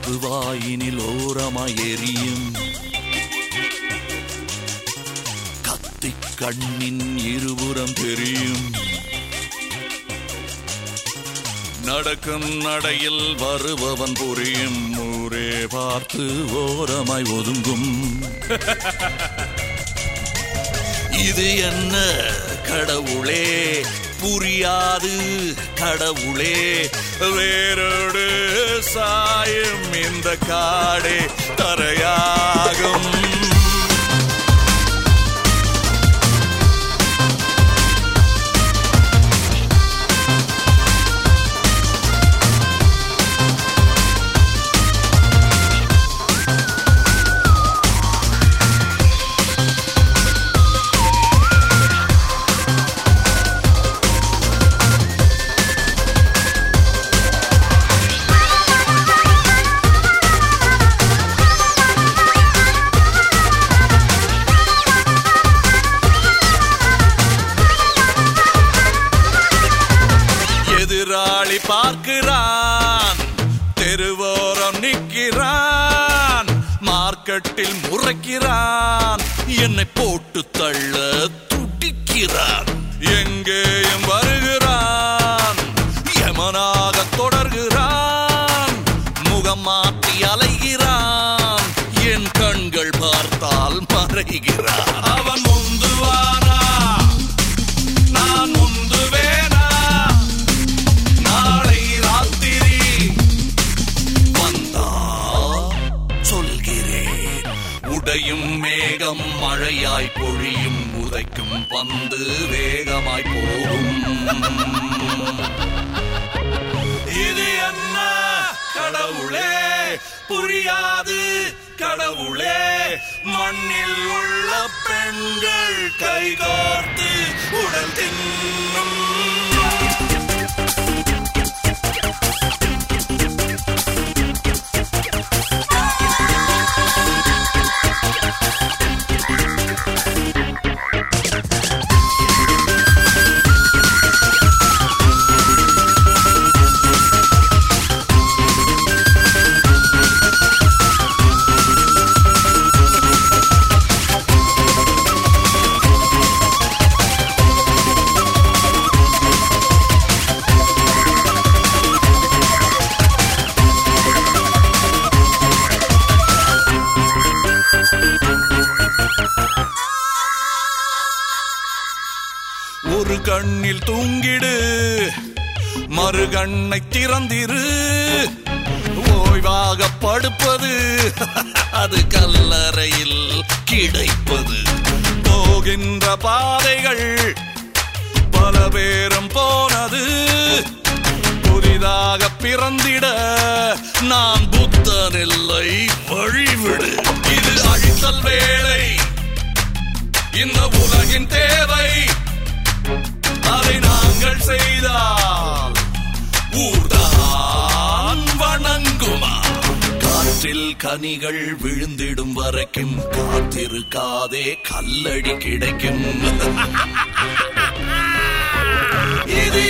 நெருப்பு வாயினில் ஓரமாய் எரியும் கத்தி கண்ணின் இருபுறம் தெரியும் நடக்கும் நடையில் வருபவன் புரியும் ஊரே பார்த்து ஓரமாய் ஒதுங்கும் இது என்ன கடவுளே புரியாது கடவுளே வேரோடு சாயும் இந்த காடே தரையாகும் எதிராளி பார்க்கிறான் தெருவோரம் நிற்கிறான் மார்க்கெட்டில் முறைக்கிறான் என்னை போட்டு தள்ள துடிக்கிறான் எங்கேயும் வருகிறான் யமனாக தொடர்கிறான் முகம் மாற்றி அலைகிறான் என் கண்கள் பார்த்தால் மறைகிறான் அவன் முந்துவானா நான் முந்துவேனா நாளை ராத்திரி வந்தா சொல்கிறேன் உடையும் மேகம் மழையாய் பொழியும் உதைக்கும் பந்து வேகமாய் போகும் இது என்ன கடவுளே புரியாது கடவுளே மண்ணில் உள்ள பெண்கள் கைகோர்த்து உடல் தின்னும் ஒரு கண்ணில் தூங்கிடு மறு கண்ணை திறந்திரு ஓய்வாக படுப்பது அது கல்லறையில் கிடைப்பது போகின்ற பாதைகள் பல பேரும் போனது புதிதாக பிறந்திட நான் புத்தன் இல்லை வழிவிடு இது அழித்தல் வேலை இந்த உலகின் தேவை அதை நாங்கள் செய்தால் ஊர்தான் வணங்குமா காற்றில் கனிகள் விழுந்திடும் வரைக்கும் காத்திருக்காதே கல்லடி கிடைக்கும் இது